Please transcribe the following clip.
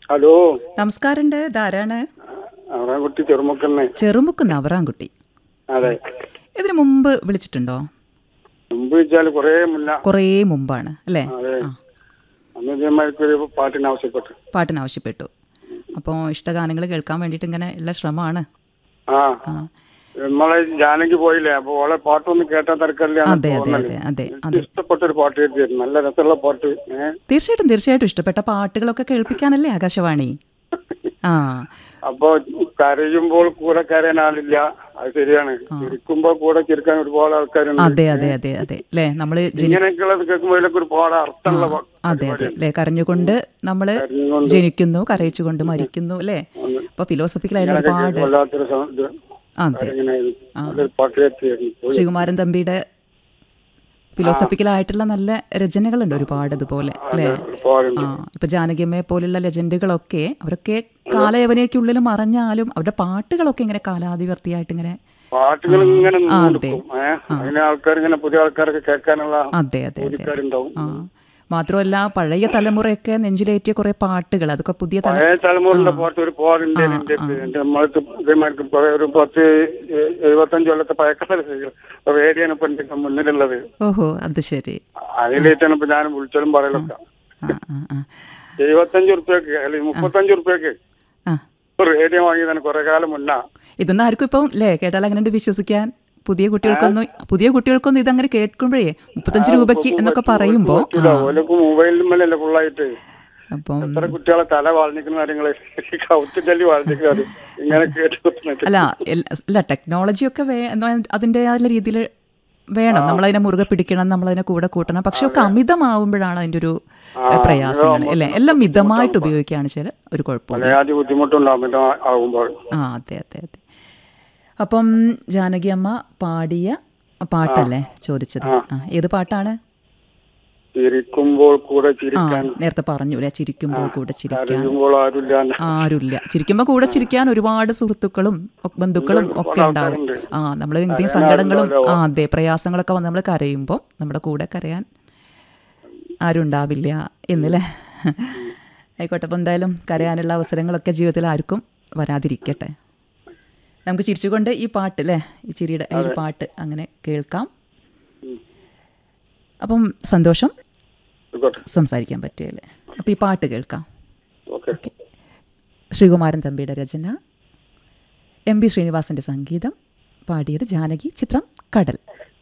Hello നമസ്കാരമുണ്ട് ഇതാരാണ് അവറാൻകുട്ടി ചെറുമുക്കന്നെ ചെറുമുക്കുന്ന അവറാൻകുട്ടി അതെ ഇതിനു മുമ്പ് വിളിച്ചിട്ടുണ്ടോ മുമ്പ് വെച്ചാൽ കുറേ മുന്ന കുറേ മുമ്പാണ് അല്ലേ അതെ ആ അന്ന് ഇതേമാർക്ക് ഒരു പാട്ടിന് ആവശ്യപ്പെട്ടു പാട്ടിന് ആവശ്യപ്പെട്ടു അപ്പോൾ ഇഷ്ടഗാനങ്ങൾ കേൾക്കാൻ വേണ്ടിയിട്ട് ഇങ്ങനെ ഉള്ള ശ്രമമാണ് ആ ആ നമ്മളെ ജാനകി പോയില്ലേ അപ്പൊ ഓളെ പാട്ടൊന്ന് കേട്ടാൽ തിരക്കല്ലേ അതെ അതെ അതെ അതെ അതെ ഇഷ്ടപ്പെട്ട ഒരു പാട്ട് കേട്ടിരുന്നു നല്ല രസമുള്ള പാട്ട് ഏഹ് തീർച്ചയായിട്ടും തീർച്ചയായിട്ടും ഇഷ്ടപ്പെട്ട പാട്ടുകളൊക്കെ കേൾപ്പിക്കാനല്ലേ ആകാശവാണി ആ അപ്പൊ കരയുമ്പോൾ കൂടെ കരയാൻ ആളില്ല അത് ശരിയാണ് ചിരിക്കുമ്പോ കൂടെ ചിരിക്കാൻ ഒരുപാട് ആൾക്കാരുണ്ട് അതെ അതെ അതെ അതെ അല്ലേ നമ്മൾ ഇങ്ങനെയൊക്കെയുള്ളത് കേൾക്കുമ്പോൾ ഇതിലൊക്കെ ഒരുപാട് അർത്ഥമുള്ള പാ- അതെ അതെ അല്ലേ കരഞ്ഞുകൊണ്ട് നമ്മൾ കരഞ്ഞുകൊണ്ട് ജനിക്കുന്നു കരയിച്ചുകൊണ്ട് മരിക്കുന്നു അല്ലേ അപ്പൊ ഫിലോസഫിക്കലായിട്ടുള്ള ഒരുപാട് വല്ലാത്തൊരു സ- ഇത് അതെ ഇങ്ങനെ നല്ലൊരു പാട്ട് കേട്ടിരുന്നു ശ്രീകുമാരൻ തമ്പിയുടെ ഫിലോസഫിക്കലായിട്ടുള്ള നല്ല രചനകളുണ്ട് ഒരുപാട് അതുപോലെ അല്ലേ ഒരുപാടുണ്ട് ആ ഇപ്പൊ ജാനകിയമ്മയെ പോലുള്ള ലെജൻഡുകളൊക്കെ അവരൊക്കെ കാലയവനയ്ക്കുള്ളിൽ മറഞ്ഞാലും അവരുടെ പാട്ടുകളൊക്കെ ഇങ്ങനെ കാലാതിവർത്തിയായിട്ട് ഇങ്ങനെ പാട്ടുകൾ ഇങ്ങനെ ആ, നിൽക്കും ഏഹ് അതിന് ആൾക്കാർ ഇങ്ങനെ പുതിയ ആൾക്കാരൊക്കെ കേൾക്കാനുള്ള അതെ അതെ അതെ ആൾക്കാരുണ്ടാവും ആ മാത്രമല്ല പഴയ തലമുറയൊക്കെ നെഞ്ചിലേറ്റിയ കുറെ പാട്ടുകൾ അതൊക്കെ പുതിയ തല പഴയ തലമുറയുടെ പാട്ട് ഒരുപാടുണ്ട് എന്റെ എന്റെ നമ്മളത്ത് ഇതേമാർക്ക് കുറെ ഒരു പത്ത് എ- എഴുപത്തഞ്ച് കൊല്ലത്തെ പഴക്കത്തെ റേഡിയാണ് ഇപ്പൊ എന്റെ മുന്നിലുള്ളത് ഓഹോ അത് ശരി അതിലേറ്റാണ് ഇപ്പൊ ഞാൻ വിളിച്ചാലും പറയലൊക്കെ ആ ആ ആ എഴുപത്തഞ്ച് ഉറുപ്പ്യക്ക് അല്ലെങ്കിൽ മുപ്പത്തഞ്ച് ഉറുപ്പ്യക്ക് ആ റേഡിയോ വാങ്ങിയതാണ് കുറെ കാലം മുന്നാ ഇതൊന്നും ആർക്കും ഇപ്പം അല്ലേ കേട്ടാൽ അങ്ങനെ വിശ്വസിക്കാൻ പുതിയ കുട്ടികൾക്കൊന്നും പുതിയ കുട്ടികൾക്കൊന്നും ഇതങ്ങനെ കേൾക്കുമ്പോഴേ മുപ്പത്തഞ്ച് രൂപയ്ക്ക് എന്നൊക്കെ പറയുമ്പോൾ പറ്റൂല ഓലക്ക് മൊബൈലിലും മേലല്ലേ ഫുള്ളായിട്ട് അപ്പം എത്ര കുട്ടികളെ തല വളഞ്ഞിക്കുന്ന കാര്യങ്ങള് കൗത്ത് ചൊല്ലി വളഞ്ഞിക്കുന്നത് ഇങ്ങനെ കേട്ട് കുത്തുന്നത്. അല്ല എല്ല- അല്ല ടെക്നോളജിയൊക്കെ വേ എന്നാ അതിൻ്റെതായ രീതിയിൽ വേണം നമ്മളതിനെ മുറുകെ പിടിക്കണം നമ്മളതിനെ കൂടെ കൂട്ടണം പക്ഷെ ഒക്കെ അമിതമാവുമ്പോഴാണ് അതിൻ്റെ ഒരു പ്രയാസങ്ങൾ അല്ലേ എല്ലാം മിതമായിട്ട് ഉപയോഗിക്കുകയാണ് വെച്ചാൽ ഒരു കുഴപ്പമില്ല പലയാതി ബുദ്ധിമുട്ടുണ്ടാവും പിന്നെ ആകുമ്പോൾ ആ അതെ അതെ അതെ അപ്പം ജാനകി അമ്മ പാടിയ പാട്ടല്ലേ ചോദിച്ചത് ആ ഏത് പാട്ടാണ് ചിരിക്കുമ്പോൾ കൂടെ ആ ചിരിക്കാൻ നേരത്തെ പറഞ്ഞു അല്ലേ ചിരിക്കുമ്പോൾ കൂടെ ചിരിക്കാൻ കരയുമ്പോൾ ആരുമില്ല ആരുമില്ല ചിരിക്കുമ്പോൾ കൂടെ ചിരിക്കാൻ ഒരുപാട് സുഹൃത്തുക്കളും ഒ- ബന്ധുക്കളും ഒക്കെ ഉണ്ടാവും ആ നമ്മൾ എന്തെങ്കിലും സങ്കടങ്ങളും ആ അതെ പ്രയാസങ്ങളൊക്കെ വന്ന് നമ്മൾ കരയുമ്പോൾ നമ്മുടെ കൂടെ കരയാൻ ആരും ഉണ്ടാവില്ല എന്നല്ലേ ആയിക്കോട്ടെ അപ്പോൾ എന്തായാലും കരയാനുള്ള അവസരങ്ങളൊക്കെ ജീവിതത്തിൽ ആർക്കും വരാതിരിക്കട്ടെ നമുക്ക് ചിരിച്ചുകൊണ്ട് ഈ പാട്ട് അല്ലേ ഈ ചിരിയുടെ ഈ ഒരു പാട്ട് അങ്ങനെ കേൾക്കാം അപ്പം സന്തോഷം ആയിക്കോട്ടെ സംസാരിക്കാൻ പറ്റുകയല്ലേ അപ്പോൾ ഈ പാട്ട് കേൾക്കാം ഓക്കെ ഓക്കെ ശ്രീകുമാരൻ തമ്പിയുടെ രചന എം ബി ശ്രീനിവാസൻ്റെ സംഗീതം പാടിയത് ജാനകി ചിത്രം കടൽ